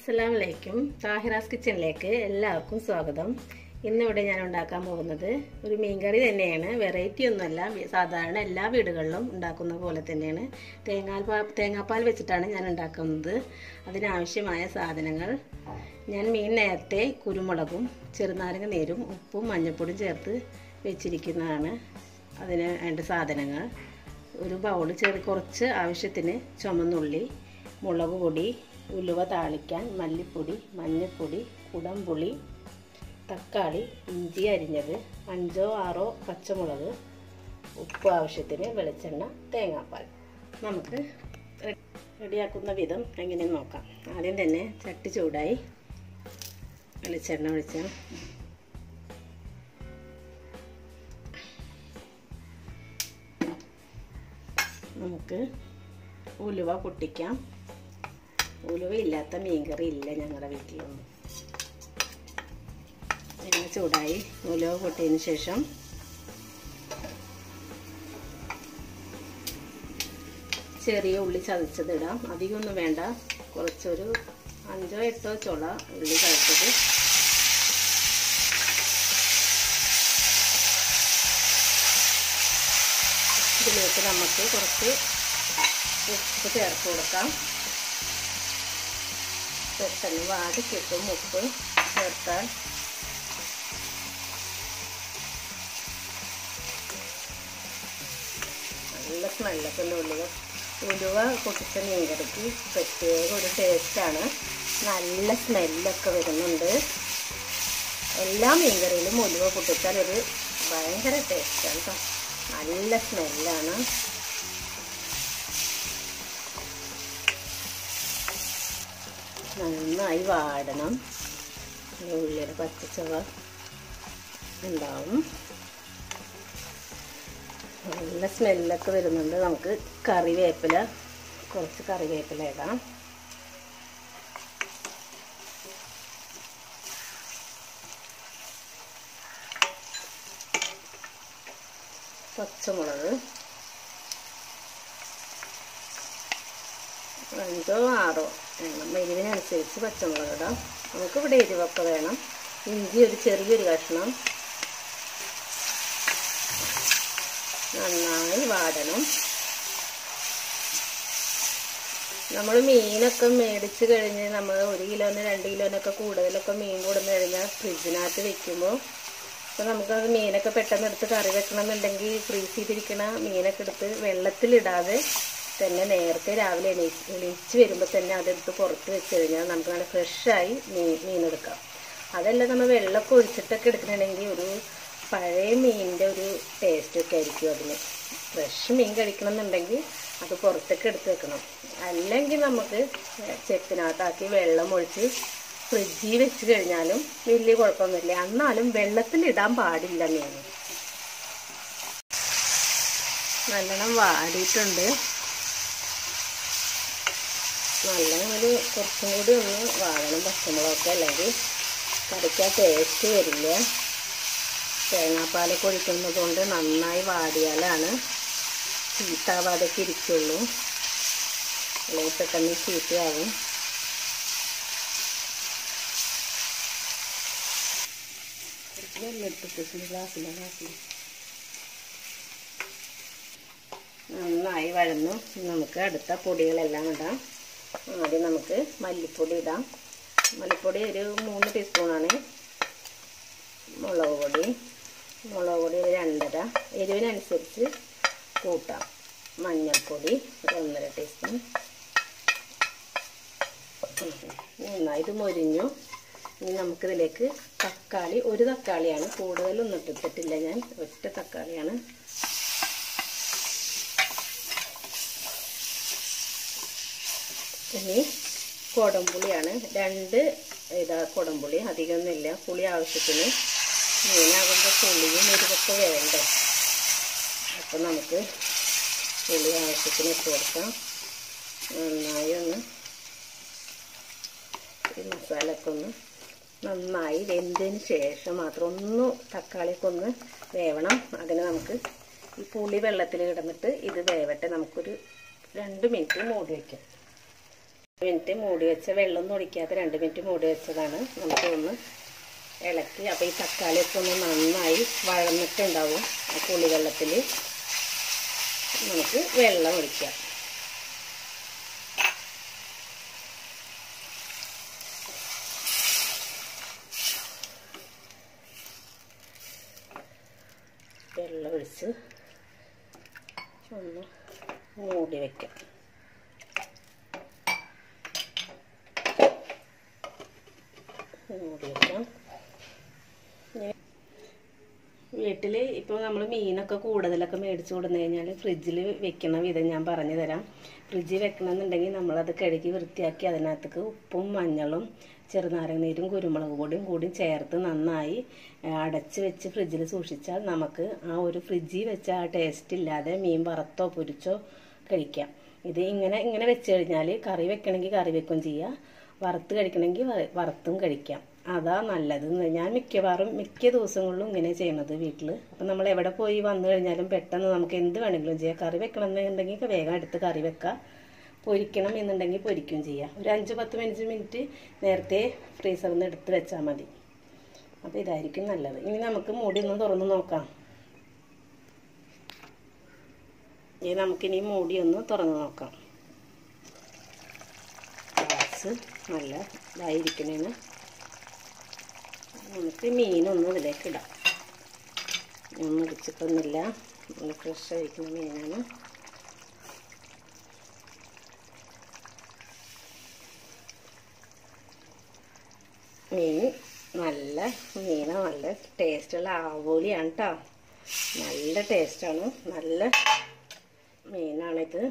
അസ്സലാമു അലൈക്കും താഹിറാസ് കിച്ചണിലേക്ക് എല്ലാവർക്കും സ്വാഗതം ഇന്നിവിടെ ഞാൻ ഉണ്ടാക്കാൻ പോകുന്നത് ഒരു മീൻകറി തന്നെയാണ് വെറൈറ്റി ഒന്നുമല്ല വി- സാധാരണ എല്ലാ വീടുകളിലും ഉണ്ടാക്കുന്ന പോലെ തന്നെയാണ് തേങ്ങാപ്പാൽ തേങ്ങാപ്പാൽ വെച്ചിട്ടാണ് ഞാൻ ഉണ്ടാക്കുന്നത് അതിനാവശ്യമായ സാധനങ്ങൾ ഞാൻ മീൻ നേരത്തെ കുരുമുളകും ചെറുനാരങ്ങ നീരും ഉപ്പും മഞ്ഞൾപ്പൊടിയും ചേർത്ത് വെച്ചിരിക്കുന്നതാണ് അതിന് വേണ്ട സാധനങ്ങൾ ഒരു ബൗൾ ചെറിയ കുറച്ച് ആവശ്യത്തിന് ചുമന്നുള്ളി മുളക് പൊടി ഉലുവ താളിക്കാൻ മല്ലിപ്പൊടി മഞ്ഞൾപ്പൊടി കുടംപുളി തക്കാളി ഇഞ്ചി അരിഞ്ഞത് അഞ്ചോ ആറോ പച്ചമുളക് ഉപ്പ് ആവശ്യത്തിന് വെളിച്ചെണ്ണ തേങ്ങാപ്പാൽ നമുക്ക് റെ- റെഡിയാക്കുന്ന വിധം എങ്ങനെയെന്ന് നോക്കാം ആദ്യം തന്നെ ചട്ടി ചൂടായി വെളിച്ചെണ്ണ ഒഴിച്ച നമുക്ക് ഉലുവ പൊട്ടിക്കാം ഉലുവ ഇല്ലാത്ത മീൻകറി ഇല്ല ഞങ്ങളുടെ വീട്ടിലൊന്നും എണ്ണ ചൂടായി ഉലുവ പൊട്ടിയതിന് ശേഷം ചെറിയ ഉള്ളി ചതച്ചതിടാം അധികമൊന്നും വേണ്ട കുറച്ചൊരു അഞ്ചോ എട്ടോ ചുള ഉള്ളി ചതച്ചത് ഇതിലേക്ക് നമുക്ക് കുറച്ച് ഉപ്പ് ചേർത്ത് കൊടുക്കാം പെട്ടെന്ന് വാടി കിട്ടും ഉപ്പ് ചേർത്താൽ നല്ല സ്മെല്ലൊക്കെ ഉണ്ട് ഉള്ളിൽ ഉലുവ പൊട്ടിച്ച മീൻകറിക്ക് പ്രത്യേക ഒരു ടേസ്റ്റാണ് നല്ല സ്മെല്ലൊക്കെ വരുന്നുണ്ട് എല്ലാ മീൻകറിയിലും ഉലുവ പൊട്ടിച്ചാൽ ഒരു ഭയങ്കര ടേസ്റ്റാണ് കേട്ടോ നല്ല സ്മെല്ലാണ് നന്നായി വാടണം ഈ ഉള്ളിയുടെ പച്ചച്ചവ ഉണ്ടാവും നല്ല സ്മെല്ലൊക്കെ വരുന്നുണ്ട് നമുക്ക് കറിവേപ്പില കുറച്ച് കറിവേപ്പില ഇടാം പച്ചമുളക് അഞ്ചോ ആറോ വേണം എരിവിനനുസരിച്ച് പച്ചമുളക് ഇടാം നമുക്കിവിടെ എരിവൊക്കെ വേണം ഇഞ്ചി ഒരു ചെറിയൊരു കഷ്ണം നന്നായി വാടണം നമ്മൾ മീനൊക്കെ മേടിച്ച് കഴിഞ്ഞ് നമ്മൾ ഒരു കിലോന് രണ്ട് കിലോനൊക്കെ കൂടുതലൊക്കെ മീൻ കൊടുന്നു കഴിഞ്ഞാൽ ഫ്രിഡ്ജിനകത്ത് വെക്കുമ്പോൾ അപ്പോൾ നമുക്കത് മീനൊക്കെ പെട്ടെന്ന് എടുത്ത് കറി വെക്കണം എന്നുണ്ടെങ്കിൽ ഫ്രീസ് ചെയ്തിരിക്കണ മീനൊക്കെ എടുത്ത് വെള്ളത്തിലിടാതെ തന്നെ നേരത്തെ രാവിലെ എണീച്ച് എണീച്ച് വരുമ്പോൾ തന്നെ അതെടുത്ത് പുറത്ത് വെച്ച് കഴിഞ്ഞാൽ നമുക്ക് നല്ല ഫ്രഷായി മീൻ മീനെടുക്കാം അതല്ല നമ്മൾ വെള്ളമൊക്കെ ഒഴിച്ചിട്ടൊക്കെ എടുക്കണമെങ്കിൽ ഒരു പഴയ മീനിൻ്റെ ഒരു ടേസ്റ്റൊക്കെ ആയിരിക്കും അതിന് ഫ്രഷ് മീൻ കഴിക്കണം എന്നുണ്ടെങ്കിൽ അത് പുറത്തേക്ക് എടുത്ത് വെക്കണം അല്ലെങ്കിൽ നമുക്ക് ചെപ്പിനകത്താക്കി വെള്ളം ഒഴിച്ച് ഫ്രിഡ്ജിൽ വെച്ച് കഴിഞ്ഞാലും വലിയ കുഴപ്പമൊന്നുമില്ല എന്നാലും വെള്ളത്തിലിടാൻ പാടില്ല മീൻ നല്ലോണം വാടിയിട്ടുണ്ട് നല്ലോണം ഒരു കുറച്ചും കൂടി ഒന്ന് വാഴണം പച്ചമുളകൊക്കെ അല്ലെങ്കിൽ കറിക്ക് ആ ടേസ്റ്റ് വരില്ല തേങ്ങാപ്പാലൊക്കെ ഒഴിക്കുന്നത് കൊണ്ട് നന്നായി വാടിയാലാണ് ചീത്താവാതൊക്കെ ഇരിക്കുള്ളൂ അല്ലെങ്കിൽ പെട്ടെന്ന് ചീത്തയാവും നന്നായി വഴന്നു നമുക്ക് അടുത്ത പൊടികളെല്ലാം ഇടാം ആദ്യം നമുക്ക് മല്ലിപ്പൊടി ഇടാം മല്ലിപ്പൊടി ഒരു മൂന്ന് ടീസ്പൂണാണ് മുളക് പൊടി മുളക് പൊടി ഒരു രണ്ടര എരിവിനനുസരിച്ച് കൂട്ടാം മഞ്ഞൾപ്പൊടി ഒരു ഒന്നര ടീസ്പൂൺ നന്നായിട്ട് മൊരിഞ്ഞു ഇനി നമുക്കിതിലേക്ക് തക്കാളി ഒരു തക്കാളിയാണ് കൂടുതലൊന്നും ഇട്ടിട്ടില്ല ഞാൻ ഒറ്റ തക്കാളിയാണ് ഇനി കുടംപുളിയാണ് രണ്ട് ഇതാ കുടംപുളി അധികമൊന്നുമില്ല പുളി ആവശ്യത്തിന് മീനാകുമ്പോൾ പുളിയും എരിവൊക്കെ വേണ്ടേ അപ്പം നമുക്ക് പുളി ആവശ്യത്തിന് ഇട്ട് കൊടുക്കാം നന്നായി ഒന്ന് ഈ മസാലയൊക്കെ ഒന്ന് നന്നായി വെന്തതിന് ശേഷം മാത്രം ഒന്ന് തക്കാളിയൊക്കെ ഒന്ന് വേവണം അതിന് നമുക്ക് ഈ പുളി വെള്ളത്തിൽ കിടന്നിട്ട് ഇത് വേവട്ടെ നമുക്കൊരു രണ്ട് മിനിറ്റ് മൂടി വയ്ക്കാം മിനിറ്റ് മൂടി വെച്ച വെള്ളം ഒഴിക്കാതെ രണ്ട് മിനിറ്റ് മൂടി വെച്ചതാണ് നമുക്ക് ഒന്ന് ഇളക്കി അപ്പോൾ ഈ തക്കാളിയൊക്കെ ഒന്ന് നന്നായി വഴന്നിട്ടുണ്ടാവും ആ പുളിവെള്ളത്തിൽ നമുക്ക് വെള്ളം ഒഴിക്കാം വെള്ളം ഒഴിച്ച് ഒന്ന് മൂടി വയ്ക്കാം മൂടി വയ്ക്കാം വീട്ടിൽ ഇപ്പോൾ നമ്മൾ മീനൊക്കെ കൂടുതലൊക്കെ മേടിച്ചു കൊടുന്നു കഴിഞ്ഞാൽ ഫ്രിഡ്ജിൽ വെക്കണ വിധം ഞാൻ പറഞ്ഞു തരാം ഫ്രിഡ്ജിൽ വെക്കണമെന്നുണ്ടെങ്കിൽ നമ്മളത് കഴുകി വൃത്തിയാക്കി അതിനകത്തേക്ക് ഉപ്പും മഞ്ഞളും ചെറുനാരങ്ങ നീരും കുരുമുളക് പൊടിയും കൂടി ചേർത്ത് നന്നായി അടച്ച് വെച്ച് ഫ്രിഡ്ജിൽ സൂക്ഷിച്ചാൽ നമുക്ക് ആ ഒരു ഫ്രിഡ്ജിൽ വെച്ച ആ ടേസ്റ്റ് ഇല്ലാതെ മീൻ വറുത്തോ പൊരിച്ചോ കഴിക്കാം ഇത് ഇങ്ങനെ ഇങ്ങനെ വെച്ച് കഴിഞ്ഞാൽ കറി വെക്കണമെങ്കിൽ കറി വെക്കുകയും ചെയ്യാം വറുത്ത് കഴിക്കണമെങ്കിൽ വറുത്തും കഴിക്കാം അതാ നല്ലത് ഞാൻ മിക്കവാറും മിക്ക ദിവസങ്ങളിലും ഇങ്ങനെ ചെയ്യണത് വീട്ടിൽ അപ്പം നമ്മൾ എവിടെ പോയി വന്നു കഴിഞ്ഞാലും പെട്ടെന്ന് നമുക്ക് എന്ത് വേണമെങ്കിലും ചെയ്യാം കറി വെക്കണം എന്നുണ്ടെങ്കിൽ വേഗം എടുത്ത് കറി വെക്കാം പൊരിക്കണം എന്നുണ്ടെങ്കിൽ പൊരിക്കുകയും ചെയ്യാം ഒരു അഞ്ച് പത്ത് പതിനഞ്ച് മിനിറ്റ് നേരത്തെ ഫ്രീസറിൽ നിന്ന് എടുത്ത് വെച്ചാൽ മതി അപ്പോൾ ഇതായിരിക്കും നല്ലത് ഇനി നമുക്ക് മൂടി ഒന്ന് തുറന്ന് നോക്കാം ഇനി നമുക്കിനി മൂടി ഒന്ന് തുറന്ന് നോക്കാം ഗ്യാസ് നല്ല ഇതായിരിക്കണേന് നമുക്ക് മീനൊന്നും ഇതിലേക്ക് ഇടാം ഒന്നും ഇടിച്ചിട്ടൊന്നുമില്ല നല്ല ഫ്രഷ് ആയിരിക്കുന്ന മീനാണ് മീൻ നല്ല മീന നല്ല ടേസ്റ്റുള്ള ആവോലിയാണ് കേട്ടോ നല്ല ടേസ്റ്റാണ് നല്ല മീനാണിത്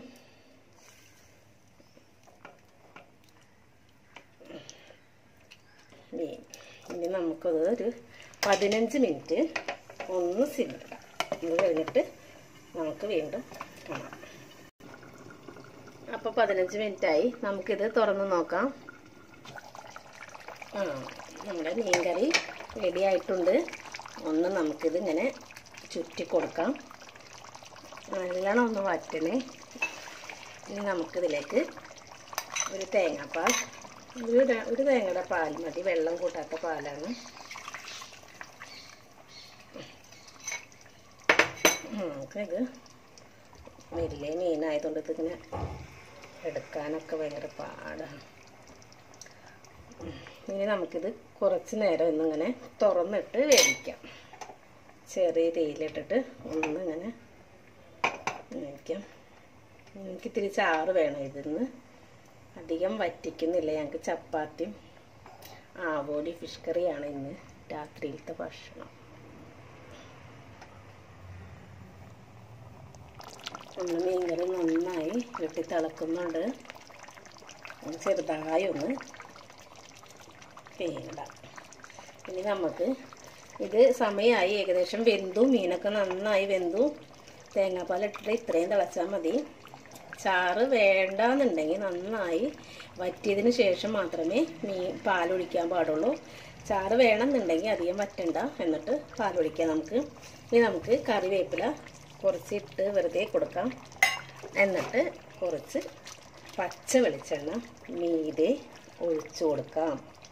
മീൻ ഇനി നമുക്കത് ഒരു പതിനഞ്ച് മിനിറ്റ് ഒന്ന് സിമ്മിടാം അത് കഴിഞ്ഞിട്ട് നമുക്ക് വീണ്ടും കാണാം അപ്പോൾ പതിനഞ്ച് മിനിറ്റായി നമുക്കിത് തുറന്ന് നോക്കാം ആ നമ്മുടെ മീൻകറി റെഡി ആയിട്ടുണ്ട് ഒന്ന് നമുക്കിത് ഇങ്ങനെ ചുറ്റി കൊടുക്കാം നല്ലോണം ഒന്ന് വറ്റണേ ഇനി നമുക്കിതിലേക്ക് ഒരു തേങ്ങാപ്പാൽ ഒരു ഒരു തേങ്ങയുടെ പാൽ മതി വെള്ളം കൂട്ടാത്ത പാലാണ് നമുക്കിത് വലിയ മീനായതുകൊണ്ട് ഇതിങ്ങനെ എടുക്കാനൊക്കെ ഭയങ്കര പാടാണ് ഇനി നമുക്കിത് കുറച്ച് നേരം ഒന്നിങ്ങനെ തുറന്നിട്ട് വേവിക്കാം ചെറിയ തീയിലിട്ടിട്ട് ഒന്നിങ്ങനെ വേവിക്കാം എനിക്ക് ഇത്തിരി ചാറ് വേണം ഇതിന്ന് അധികം വറ്റിക്കുന്നില്ല ഞങ്ങൾക്ക് ചപ്പാത്തിയും ആവോലി ഫിഷ് കറിയാണ് ഇന്ന് രാത്രിയിലത്തെ ഭക്ഷണം ഒന്ന് മീൻകറി നന്നായി വെട്ടി തിളക്കുന്നുണ്ട് ചെറുതായി ഒന്ന് തേങ്ങ ഇനി നമുക്ക് ഇത് സമയമായി ഏകദേശം വെന്തു മീനൊക്കെ നന്നായി വെന്തു തേങ്ങാപ്പാലിട്ടിട്ട് ഇത്രയും തിളച്ചാൽ മതി ചാറ് വേണ്ടാന്നുണ്ടെങ്കിൽ നന്നായി വറ്റിയതിന് ശേഷം മാത്രമേ മീൻ പാലൊഴിക്കാൻ പാടുള്ളൂ ചാറ് വേണമെന്നുണ്ടെങ്കിൽ അധികം വറ്റണ്ട എന്നിട്ട് പാലൊഴിക്കാം നമുക്ക് ഇനി നമുക്ക് കറിവേപ്പില കുറച്ചിട്ട് വെറുതെ കൊടുക്കാം എന്നിട്ട് കുറച്ച് പച്ച വെളിച്ചെണ്ണ മീതെ ഒഴിച്ചു കൊടുക്കാം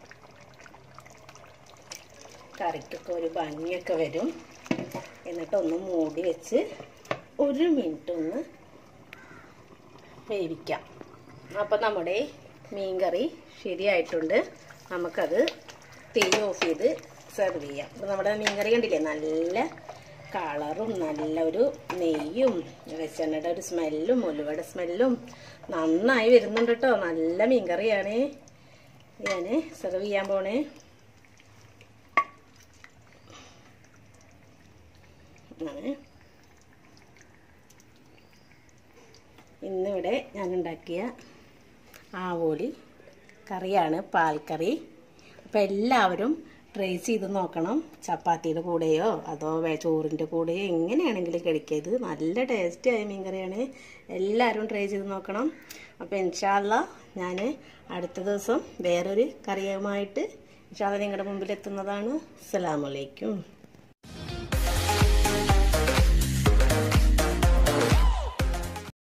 കറിക്കൊക്കെ ഒരു ഭംഗിയൊക്കെ വരും എന്നിട്ട് ഒന്ന് മൂടി വെച്ച് ഒരു മിനിറ്റ് ഒന്ന് വേവിക്കാം അപ്പം നമ്മുടെ മീൻ കറി ശരിയായിട്ടുണ്ട് നമുക്കത് തീ ഓഫ് ചെയ്ത് സെർവ് ചെയ്യാം അപ്പം നമ്മുടെ മീൻ കറി കണ്ടില്ലേ നല്ല കളറും നല്ല ഒരു നെയ്യും വെളിച്ചെണ്ണയുടെ ഒരു സ്മെല്ലും ഉലുവയുടെ സ്മെല്ലും നന്നായി വരുന്നുണ്ട് കേട്ടോ നല്ല മീൻ കറിയാണ് ഞാൻ സെർവ് ചെയ്യാൻ പോണേ ആണ് ഇന്നിവിടെ ഞാൻ ഉണ്ടാക്കിയ ആവോലി കറിയാണ് പാൽക്കറി അപ്പോൾ എല്ലാവരും ട്രൈ ചെയ്ത് നോക്കണം ചപ്പാത്തിയുടെ കൂടെയോ അതോ വേ- ചോറിൻ്റെ കൂടെയോ എങ്ങനെയാണെങ്കിലും കഴിക്കുക ഇത് നല്ല ടേസ്റ്റി ആയ മീൻ കറിയാണ് എല്ലാവരും ട്രൈ ചെയ്ത് നോക്കണം അപ്പോൾ ഇൻഷാല്ല ഞാൻ അടുത്ത ദിവസം വേറൊരു കറിയുമായിട്ട് ഇൻഷാല്ല നിങ്ങളുടെ മുമ്പിൽ എത്തുന്നതാണ് അസ്സലാമലൈക്കും